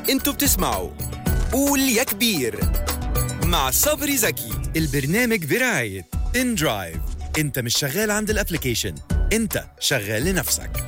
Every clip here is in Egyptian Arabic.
انتوا بتسمعوا قول يا كبير مع صبري زكي البرنامج برعاية ان درايف انت مش شغال عند الابليكيشن انت شغال لنفسك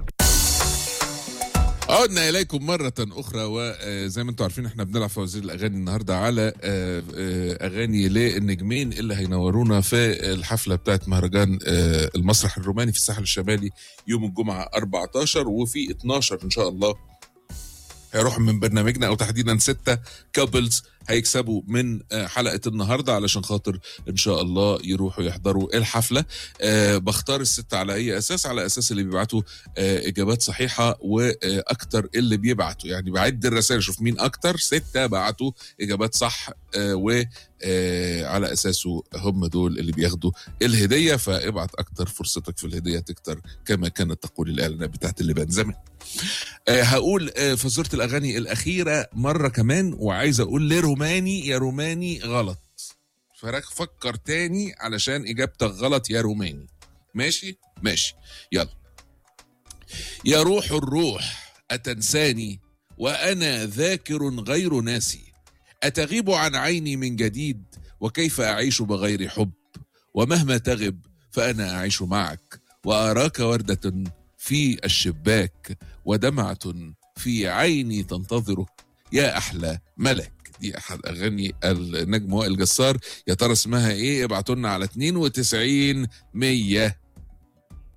عدنا اليكم مره اخرى وزي ما انتم عارفين احنا بنلعب في وزير الاغاني النهارده على آه، آه، اغاني للنجمين اللي هينورونا في الحفله بتاعت مهرجان آه، المسرح الروماني في الساحل الشمالي يوم الجمعه 14 وفي 12 ان شاء الله هيروحوا من برنامجنا او تحديدا ستة كابلز هيكسبوا من آه، حلقه النهارده علشان خاطر ان شاء الله يروحوا يحضروا الحفله أه بختار الستة على اي اساس على اساس اللي بيبعتوا آه، اجابات صحيحه واكتر اللي بيبعتوا يعني بعد الرسائل اشوف مين اكتر ستة بعتوا اجابات صح آه، و آه، على اساسه هم دول اللي بياخدوا الهديه فابعت اكتر فرصتك في الهديه تكتر كما كانت تقول الاعلانات بتاعت اللبان زمان آه، هقول آه، فزوره الاغاني الاخيره مره كمان وعايز اقول لروماني يا روماني غلط فراك فكر تاني علشان اجابتك غلط يا روماني ماشي ماشي يلا يا روح الروح أتنساني وأنا ذاكر غير ناسي أتغيب عن عيني من جديد وكيف أعيش بغير حب ومهما تغب فأنا أعيش معك وأراك وردة في الشباك ودمعة في عيني تنتظرك يا أحلى ملك دي أحد أغاني النجم وائل جسار يا ترى اسمها إيه ابعتوا لنا على 92 100